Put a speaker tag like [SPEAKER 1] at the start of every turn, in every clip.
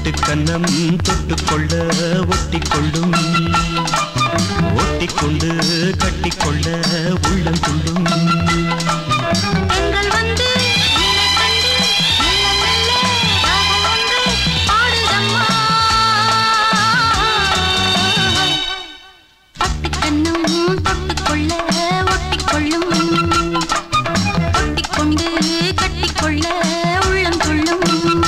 [SPEAKER 1] பட்டு கன்னம் தொட்டுக்கொள்ள ஒட்டிக்கொள்ளும் ஒட்டிக்கொண்டு கட்டிக்கொள்ள உள்ளம் துள்ளும்
[SPEAKER 2] பெண்கள் வந்து என்னை கண்டு மெல்ல மெல்ல ராகம் ஒன்று பாடுதம்மா பட்டு கண்ணும் தொட்டுக்கொள்ள ஒட்டிக்கொள்ளும் ஒட்டிக்கொண்டு கட்டிக்கொள்ள உள்ளம் துள்ளும்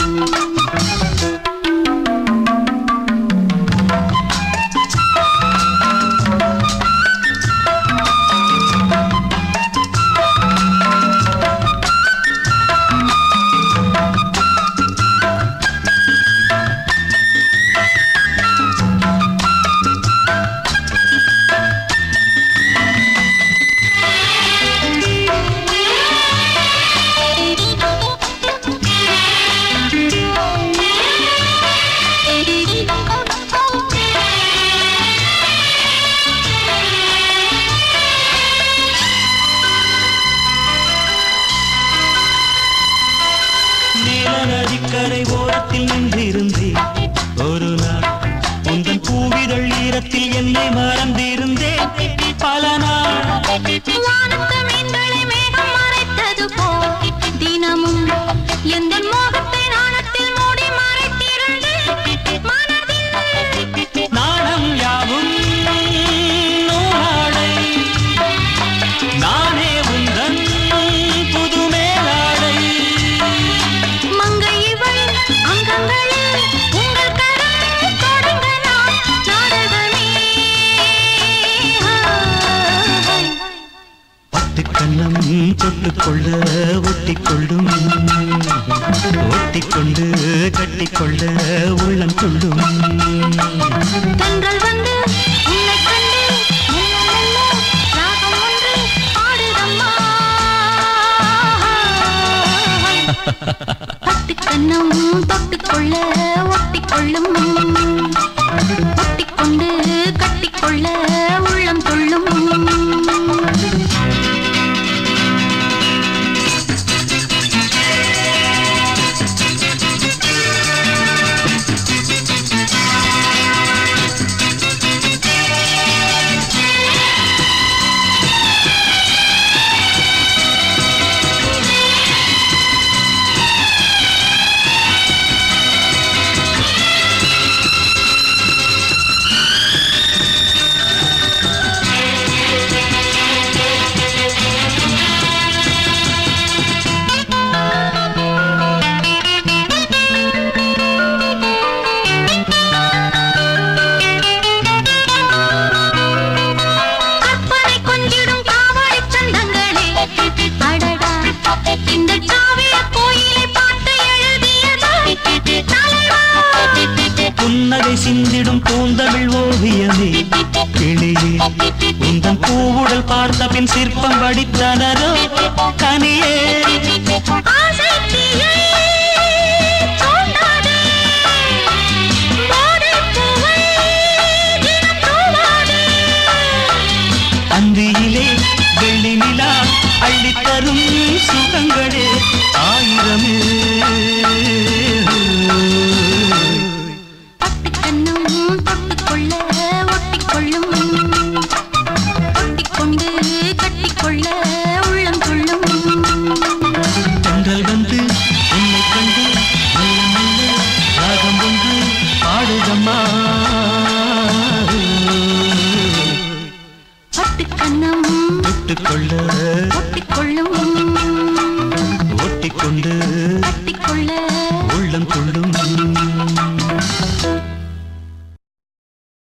[SPEAKER 1] நீல நதிக்கரை ஓரத்தில் நின்றிருந்தேன் ஒரு நாள் உந்தன் பூவிதழ் ஈரத்தில் என்னை மறந்திருந்தேன் பல நாள்
[SPEAKER 2] வானத்து மீன்களை மேகம் மறைத்தது போல் தினமும் எந்தன் மோகத்தை நாணத்தில் மூடி மறைத்திருந்து மனதில்
[SPEAKER 1] நாணம் யாவும் நூலாடை நானே உந்தன் புது மேலாடை
[SPEAKER 2] மங்கை இவள் அங்கங்களில் உங்கள் கரம் தொடங்க நான் நாடகமே
[SPEAKER 1] பட்டு கண்ணம் தொட்டுக்கொள்ள ஒட்டிக்கொள்ளும் ஒட்டிக்கொண்டு கட்டிக்கொள்ள உள்ளம் துள்ளும்
[SPEAKER 2] தென்றல் வந்து உன்னை கண்டு மெல்ல மெல்ல ராகம் ஒன்று பாடுதம்மா பட்டு கண்ணம் தொட்டுக்கொள்ள ஒட்டிக்கொள்ளும் ஒட்டிக்கொண்டு கட்டிக்கொள்ள உள்ளம் துள்ளும் கற்பனை கொஞ்சிடும் காவடி சந்தங்களே அடடா இந்த காவிய கோயிலை பாட்டு எழுதியதா தலைவா
[SPEAKER 1] புன்னகை சிந்திடும் பூந்தமிழ் ஓவியமே கிளியே உந்தன் பூவுடல் பார்த்த பின் சிற்பம் வடித்தனரோ கனியே
[SPEAKER 2] ஆசை தீயை தூண்டாதே. போதைப் பூவை தினம் தூவாதே.
[SPEAKER 1] அந்தியிலே வெள்ளி நிலா அள்ளித்தரும் சுகங்களே ஆயிரமே
[SPEAKER 2] பட்டு கண்ணும் தொட்டுக்கொள்ள ஒட்டிக்கொள்ளும் ஒட்டிக்கொண்டு கட்டிக்கொள்ள உள்ளம் துள்ளும்
[SPEAKER 1] தென்றல் வந்து உன்னை கண்டு மெல்ல மெல்ல ராகம் ஒன்று பாடுதம்மா
[SPEAKER 2] பட்டு கண்ணம்
[SPEAKER 1] தொட்டுக்கொள்ள
[SPEAKER 2] ஒட்டிக்கொள்ளும்
[SPEAKER 1] ஒட்டிக்கொண்டு
[SPEAKER 2] கட்டிக்கொள்ள
[SPEAKER 1] உள்ளம் துள்ளும்